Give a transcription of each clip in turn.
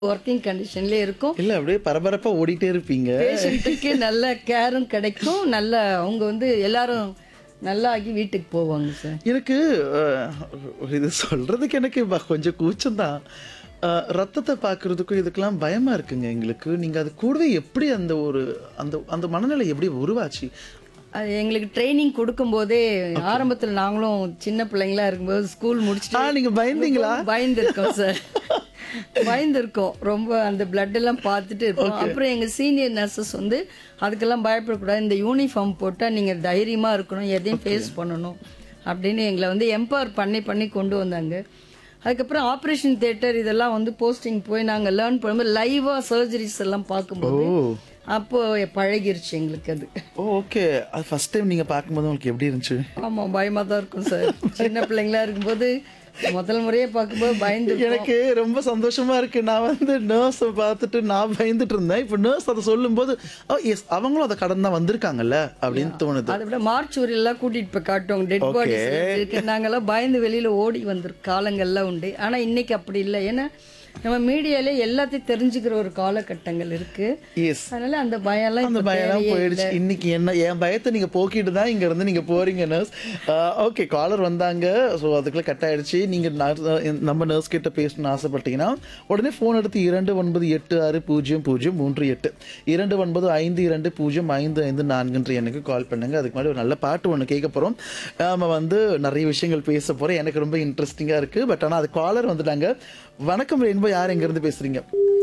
working கண்டிஷன்ல இருக்கும் இல்ல அப்படியே பரபரப்பா ஓடிட்டே இருப்பீங்க பேஷண்ட்டுக்கு நல்ல கேரும் கிடைக்கும் நல்ல அவங்க வந்து எல்லாரும் நல்லா ஆகி வீட்டுக்கு போவாங்க சார் எனக்கு அஹ், இது சொல்றதுக்கு எனக்கு ப- கொஞ்சம் கூச்சம்தான் அஹ், ரத்தத்தை பார்க்கறதுக்கும் இதுக்கெல்லாம் பயமா இருக்குங்க எங்களுக்கு நீங்க அது கூடவே எப்படி அந்த ஒரு அந்த அந்த மனநிலை எப்படி உருவாச்சு அது எங்களுக்கு ட்ரைனிங் கொடுக்கும்போதே ஆரம்பத்தில் நாங்களும் சின்ன பிள்ளைங்களா இருக்கும்போது ஸ்கூல் ஆ முடிச்சுட்டு நீங்க பயந்தீங்களா பயந்துருக்கோம் சார் பயந்துருக்கோம் ரொம்ப அந்த blood எல்லாம் பார்த்துட்டு இருக்கோம் அப்புறம் எங்க சீனியர் நர்சஸ் வந்து அதுக்கெல்லாம் பயப்படக்கூடாது இந்த யூனிஃபார்ம் போட்டா நீங்க தைரியமா இருக்கணும் எதையும் ஃபேஸ் பண்ணணும் அப்படின்னு எங்களை வந்து எம்பவர் பண்ணி பண்ணி கொண்டு வந்தாங்க அதுக்கப்புறம் ஆப்ரேஷன் தியேட்டர் இதெல்லாம் வந்து போஸ்டிங் போய் நாங்க லேர்ன் பண்ணும்போது லைவா சர்ஜரிஸ் எல்லாம் பார்க்கும்போது ஓ அப்போ பழகிருச்சு எங்களுக்கு அது ஓ ஓகே அது ஃபர்ஸ்ட் டைம் நீங்க பார்க்கும்போது உங்களுக்கு எப்படி இருந்துச்சு ஆமா பயமா தான் இருக்கும் சார் சின்ன பிள்ளைங்களா இருக்கும்போது முதல் முறையே பார்க்கும்போது பயந்து எனக்கு ரொம்ப சந்தோஷமா இருக்கு நான் வந்து நர்ஸை பார்த்துட்டு நான் பயந்துட்டு இருந்தேன் இப்போ நர்ஸ் அதை சொல்லும்போது ஓ எஸ் அவங்களும் அதை கடந்து தான் வந்திருக்காங்கல்ல அப்படின்னு தோணுது அதை விட மார்ச் எல்லாம் கூட்டிட்டு போய் காட்டுவாங்க டெட் பாடி இருக்கு நாங்கெல்லாம் பயந்து வெளியில ஓடி வந்திருக்க காலங்கள்லாம் உண்டு ஆனா இன்னைக்கு அப்படி இல்லை ஏன்னா நம்ம மீடியால எல்லாத்தையும் தெரிஞ்சுக்கிற ஒரு காலகட்டங்கள் இருக்கு எஸ் அதனால அந்த பயம்லாம் அந்த இப்ப பயம்லாம் தேவையே போயிடுச்சு இன்னைக்கு என்ன என் பயத்தை நீங்க போக்கிட்டு தான் இங்க இருந்து நீங்க போறீங்க நர்ஸ் ஓகே காலர் வந்தாங்க ஸோ அதுக்குள்ள கட் ஆயிடுச்சு நீங்க nurse- நம்ம நர்ஸ் கிட்ட பேசணும்னு ஆசைப்பட்டீங்கன்னா உடனே ஃபோன் எடுத்து இரண்டு ஒன்பது எட்டு ஆறு பூஜ்ஜியம் பூஜ்ஜியம் மூன்று எட்டு இரண்டு ஒன்பது ஐந்து இரண்டு பூஜ்ஜியம் ஐந்து ஐந்து நான்குன்ற எனக்கு கால் பண்ணுங்க அதுக்கு முன்னாடி ஒரு நல்ல பாட்டு ஒன்று கேட்க போறோம் நாம வந்து நிறைய விஷயங்கள் பேச போறோம் எனக்கு ரொம்ப இன்ட்ரெஸ்டிங்கா இருக்கு பட் ஆனா அது காலர் வந்துட்டாங்க வணக்கம் ரெயின்போ யார் எங்க இருந்து பேசுறீங்க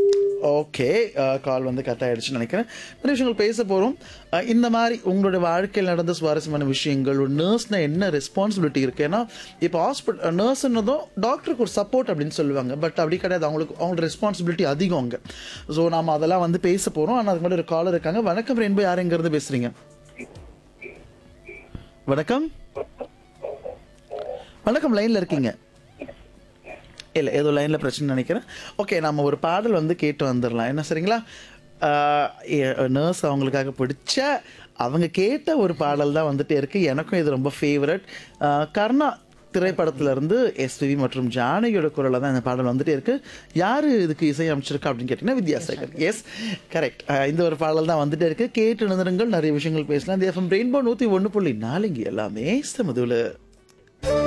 ஓகே கால் வந்து கட் ஆயிடுச்சுன்னு நினைக்கிறேன் நிறைய விஷயங்கள் பேச போகிறோம் இந்த மாதிரி உங்களுடைய வாழ்க்கையில் நடந்த சுவாரஸ்யமான விஷயங்கள் ஒரு நர்ஸ்னா என்ன ரெஸ்பான்சிபிலிட்டி இருக்கு ஏன்னா இப்போ ஹாஸ்பிட்டல் நர்ஸ்னதும் டாக்டருக்கு ஒரு சப்போர்ட் அப்படின்னு சொல்லுவாங்க பட் அப்படி கிடையாது அவங்களுக்கு அவங்களோட ரெஸ்பான்சிபிலிட்டி அதிகம் அங்கே ஸோ நாம அதெல்லாம் வந்து பேச போகிறோம் ஆனால் அதுக்கு முன்னாடி ஒரு காலர் இருக்காங்க வணக்கம் ரெயின்போ யார் எங்க இருந்து பேசுறீங்க வணக்கம் வணக்கம் லைன்ல இருக்கீங்க இல்லை ஏதோ லைனில் பிரச்சனை நினைக்கிறேன் ஓகே நம்ம ஒரு பாடல் வந்து கேட்டு வந்துடலாம் என்ன சரிங்களா நர்ஸ் அவங்களுக்காக பிடிச்ச அவங்க கேட்ட ஒரு பாடல் தான் வந்துட்டே இருக்கு எனக்கும் இது ரொம்ப ஃபேவரட் கர்ணா திரைப்படத்துல இருந்து எஸ்பிவி மற்றும் ஜானகியோட குரலில் தான் இந்த பாடல் வந்துட்டே இருக்கு யாரு இதுக்கு இசை அமைச்சிருக்கா அப்படின்னு கேட்டிங்கன்னா வித்யாசாகர் எஸ் கரெக்ட் இந்த ஒரு பாடல் தான் வந்துட்டே இருக்கு கேட்டு நிறுங்கள் நிறைய விஷயங்கள் பேசலாம் இந்த எஃப்எம் ரெயின்போ நூற்றி ஒன்று புள்ளி நாலுங்க எல்லாமே சமதுல